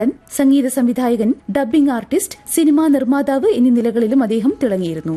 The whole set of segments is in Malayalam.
സംഗീത സംവിധായകൻ ഡബ്ബിംഗ് ആർട്ടിസ്റ്റ് സിനിമാ നിർമ്മാതാവ് എന്നീ നിലകളിലും അദ്ദേഹം തിളങ്ങിയിരുന്നു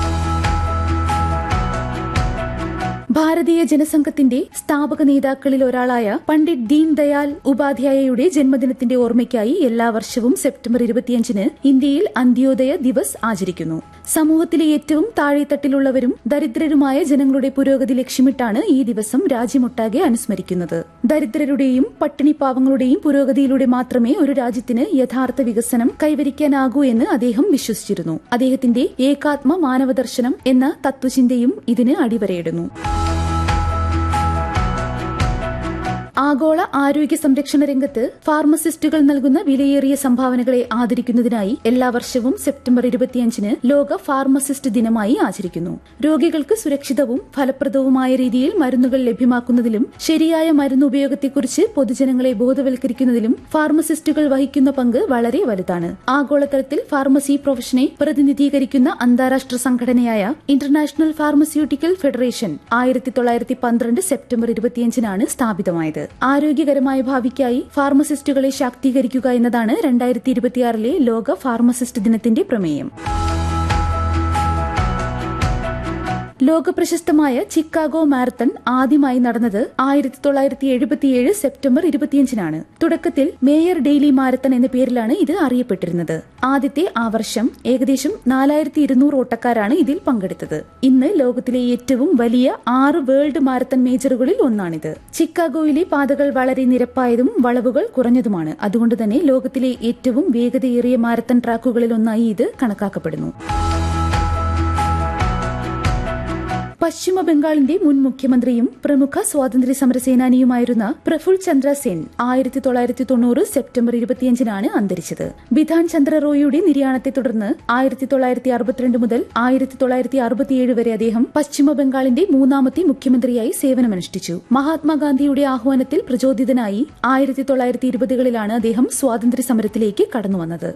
ഭാരതീയ ജനസംഘത്തിന്റെ സ്ഥാപക നേതാക്കളിൽ ഒരാളായ പണ്ഡിറ്റ് ദീൻ ദയാൽ ഉപാധ്യായയുടെ ജന്മദിനത്തിന്റെ ഓർമ്മയ്ക്കായി എല്ലാ വർഷവും സെപ്റ്റംബർ ഇരുപത്തിയഞ്ചിന് ഇന്ത്യയിൽ അന്ത്യോദയ ദിവസ് ആചരിക്കുന്നു സമൂഹത്തിലെ ഏറ്റവും താഴെത്തട്ടിലുള്ളവരും ദരിദ്രരുമായ ജനങ്ങളുടെ പുരോഗതി ലക്ഷ്യമിട്ടാണ് ഈ ദിവസം രാജ്യമൊട്ടാകെ അനുസ്മരിക്കുന്നത് ദരിദ്രരുടെയും പട്ടിണിപ്പാവങ്ങളുടെയും പുരോഗതിയിലൂടെ മാത്രമേ ഒരു രാജ്യത്തിന് യഥാർത്ഥ വികസനം കൈവരിക്കാനാകൂ എന്ന് അദ്ദേഹം വിശ്വസിച്ചിരുന്നു അദ്ദേഹത്തിന്റെ ഏകാത്മ മാനവദർശനം എന്ന തത്വചിന്തയും ഇതിന് അടിവരയിടുന്നു ആഗോള ആരോഗ്യ സംരക്ഷണ രംഗത്ത് ഫാർമസിസ്റ്റുകൾ നൽകുന്ന വിലയേറിയ സംഭാവനകളെ ആദരിക്കുന്നതിനായി എല്ലാ വർഷവും സെപ്റ്റംബർ ഇരുപത്തിയഞ്ചിന് ലോക ഫാർമസിസ്റ്റ് ദിനമായി ആചരിക്കുന്നു രോഗികൾക്ക് സുരക്ഷിതവും ഫലപ്രദവുമായ രീതിയിൽ മരുന്നുകൾ ലഭ്യമാക്കുന്നതിലും ശരിയായ മരുന്ന് ഉപയോഗത്തെക്കുറിച്ച് പൊതുജനങ്ങളെ ബോധവൽക്കരിക്കുന്നതിലും ഫാർമസിസ്റ്റുകൾ വഹിക്കുന്ന പങ്ക് വളരെ വലുതാണ് ആഗോളതലത്തിൽ ഫാർമസി പ്രൊഫഷനെ പ്രതിനിധീകരിക്കുന്ന അന്താരാഷ്ട്ര സംഘടനയായ ഇന്റർനാഷണൽ ഫാർമസ്യൂട്ടിക്കൽ ഫെഡറേഷൻ ആയിരത്തി തൊള്ളായിരത്തി പന്ത്രണ്ട് സെപ്റ്റംബർ ഇരുപത്തിയഞ്ചിനാണ് സ്ഥാപിതമായത് ആരോഗ്യകരമായ ഭാവിക്കായി ഫാർമസിസ്റ്റുകളെ ശാക്തീകരിക്കുക എന്നതാണ് രണ്ടായിരത്തി ഇരുപത്തിയാറിലെ ലോക ഫാർമസിസ്റ്റ് ദിനത്തിന്റെ പ്രമേയം ലോകപ്രശസ്തമായ ചിക്കാഗോ മാരത്തൺ ആദ്യമായി നടന്നത് ആയിരത്തി തൊള്ളായിരത്തി എഴുപത്തിയേഴ് സെപ്റ്റംബർ ഇരുപത്തിയഞ്ചിനാണ് തുടക്കത്തിൽ മേയർ ഡെയിലി മാരത്തൺ എന്ന പേരിലാണ് ഇത് അറിയപ്പെട്ടിരുന്നത് ആദ്യത്തെ ആ വർഷം ഏകദേശം നാലായിരത്തി ഇരുന്നൂറ് ഓട്ടക്കാരാണ് ഇതിൽ പങ്കെടുത്തത് ഇന്ന് ലോകത്തിലെ ഏറ്റവും വലിയ ആറ് വേൾഡ് മാരത്തൺ മേജറുകളിൽ ഒന്നാണിത് ചിക്കാഗോയിലെ പാതകൾ വളരെ നിരപ്പായതും വളവുകൾ കുറഞ്ഞതുമാണ് അതുകൊണ്ട് തന്നെ ലോകത്തിലെ ഏറ്റവും വേഗതയേറിയ മാരത്തൺ ട്രാക്കുകളിൽ ഒന്നായി ഇത് കണക്കാക്കപ്പെടുന്നു പശ്ചിമ ബംഗാളിന്റെ മുൻ മുഖ്യമന്ത്രിയും പ്രമുഖ സ്വാതന്ത്ര്യ സമര സേനാനിയുമായിരുന്ന പ്രഫുൽ ചന്ദ്ര സെൻ ആയിരത്തി തൊള്ളായിരത്തി തൊണ്ണൂറ് സെപ്റ്റംബർ ഇരുപത്തിയഞ്ചിനാണ് അന്തരിച്ചത് ബിധാൻ ചന്ദ്ര റോയിയുടെ നിര്യാണത്തെ തുടർന്ന് ആയിരത്തി തൊള്ളായിരത്തി അറുപത്തിരണ്ട് മുതൽ ആയിരത്തി തൊള്ളായിരത്തി അറുപത്തിയേഴ് വരെ അദ്ദേഹം പശ്ചിമ ബംഗാളിന്റെ മൂന്നാമത്തെ മുഖ്യമന്ത്രിയായി സേവനമനുഷ്ഠിച്ചു മഹാത്മാഗാന്ധിയുടെ ആഹ്വാനത്തിൽ പ്രചോദിതനായി ആയിരത്തി തൊള്ളായിരത്തി ഇരുപതുകളിലാണ് അദ്ദേഹം സ്വാതന്ത്ര്യ സമരത്തിലേക്ക് കടന്നുവന്നത്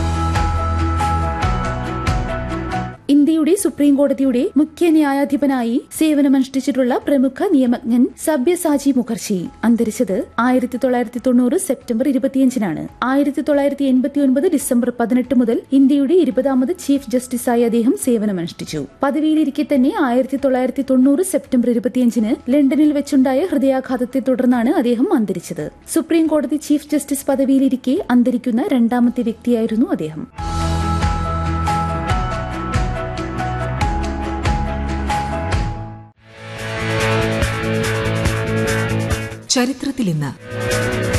ഇന്ത്യയുടെ സുപ്രീം കോടതിയുടെ മുഖ്യ ന്യായാധിപനായി സേവനമനുഷ്ഠിച്ചിട്ടുള്ള പ്രമുഖ നിയമജ്ഞൻ സബ്യസാജി മുഖർജി അന്തരിച്ചത് ആയിരത്തി തൊള്ളായിരത്തി തൊണ്ണൂറ് സെപ്റ്റംബർ ഇരുപത്തിയഞ്ചിനാണ് ആയിരത്തി തൊള്ളായിരത്തി എൺപത്തിയൊൻപത് ഡിസംബർ പതിനെട്ട് മുതൽ ഇന്ത്യയുടെ ഇരുപതാമത് ചീഫ് ജസ്റ്റിസായി അദ്ദേഹം സേവനമനുഷ്ഠിച്ചു പദവിയിലിരിക്കെ തന്നെ ആയിരത്തി തൊള്ളായിരത്തി തൊണ്ണൂറ് സെപ്റ്റംബർ ഇരുപത്തിയഞ്ചിന് ലണ്ടനിൽ വെച്ചുണ്ടായ ഹൃദയാഘാതത്തെ തുടർന്നാണ് അദ്ദേഹം അന്തരിച്ചത് സുപ്രീം കോടതി ചീഫ് ജസ്റ്റിസ് പദവിയിലിരിക്കെ അന്തരിക്കുന്ന രണ്ടാമത്തെ വ്യക്തിയായിരുന്നു അദ്ദേഹം ചരിത്രത്തിൽ ഇന്ന്